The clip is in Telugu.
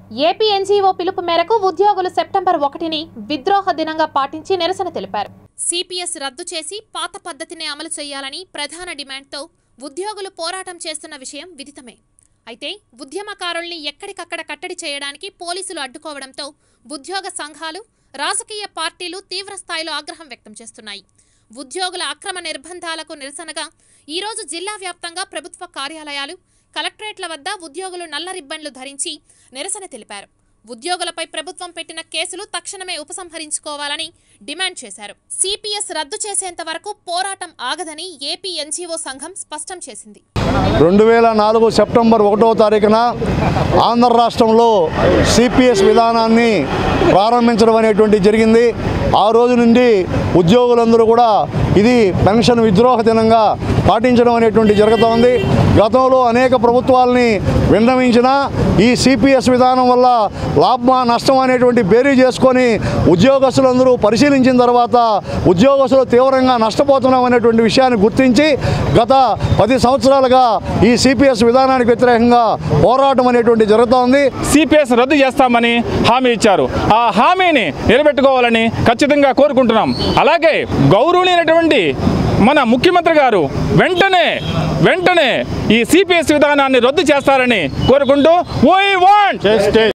ఏపీ ఎన్జీఓ పిలుపు మేరకు ఉద్యోగులు సెప్టెంబర్ ఒకటిని విద్రోహ దినంగా పాటించి నిరసన తెలిపారు సిపిఎస్ రద్దు చేసి పాత పద్ధతిని అమలు చేయాలని ప్రధాన డిమాండ్తో ఉద్యోగులు పోరాటం చేస్తున్న విషయం విదితమే అయితే ఉద్యమకారుల్ని ఎక్కడికక్కడ కట్టడి చేయడానికి పోలీసులు అడ్డుకోవడంతో ఉద్యోగ సంఘాలు రాజకీయ పార్టీలు తీవ్రస్థాయిలో ఆగ్రహం వ్యక్తం చేస్తున్నాయి ఉద్యోగుల అక్రమ నిర్బంధాలకు నిరసనగా ఈరోజు జిల్లా వ్యాప్తంగా ప్రభుత్వ కార్యాలయాలు కలెక్టరేట్ల వద్ద ఉద్యోగులు నల్ల రిబ్బన్లు ధరించి నిరసన తెలిపారు ఉద్యోగులపై ప్రభుత్వం పెట్టిన కేసులు తక్షణమే ఉపసంహరించుకోవాలని డిమాండ్ చేశారు సిపిఎస్ రద్దు చేసేంత వరకు పోరాటం ఆగదని ఏపీ ఎన్జీఓ సంఘం స్పష్టం చేసింది రెండు వేల నాలుగు సెప్టెంబర్ ఒకటవ తారీఖున ఆంధ్ర రాష్ట్రంలో సిపిఎస్ విధానాన్ని ప్రారంభించడం అనేటువంటి జరిగింది ఆ రోజు నుండి ఉద్యోగులందరూ కూడా ఇది పెన్షన్ విద్రోహ దినంగా పాటించడం అనేటువంటి జరుగుతోంది గతంలో అనేక ప్రభుత్వాలని విన్నవించిన ఈ సిపిఎస్ విధానం వల్ల లాభ నష్టం అనేటువంటి బేరీ చేసుకొని ఉద్యోగస్తులందరూ పరిశీలించిన తర్వాత ఉద్యోగస్తులు తీవ్రంగా నష్టపోతున్నాం అనేటువంటి విషయాన్ని గుర్తించి గత పది సంవత్సరాలుగా ఈ సిపిఎస్ విధానానికి వ్యతిరేకంగా పోరాటం అనేటువంటి జరుగుతోంది సిపిఎస్ రద్దు చేస్తామని హామీ ఇచ్చారు ఆ హామీని నిలబెట్టుకోవాలని ఖచ్చితంగా కోరుకుంటున్నాం అలాగే గౌరవనీయమైనటువంటి మన ముఖ్యమంత్రి గారు వెంటనే వెంటనే ఈ సిపిఎస్ విధానాన్ని రద్దు చేస్తారని కోరుకుంటూ వై వాంట్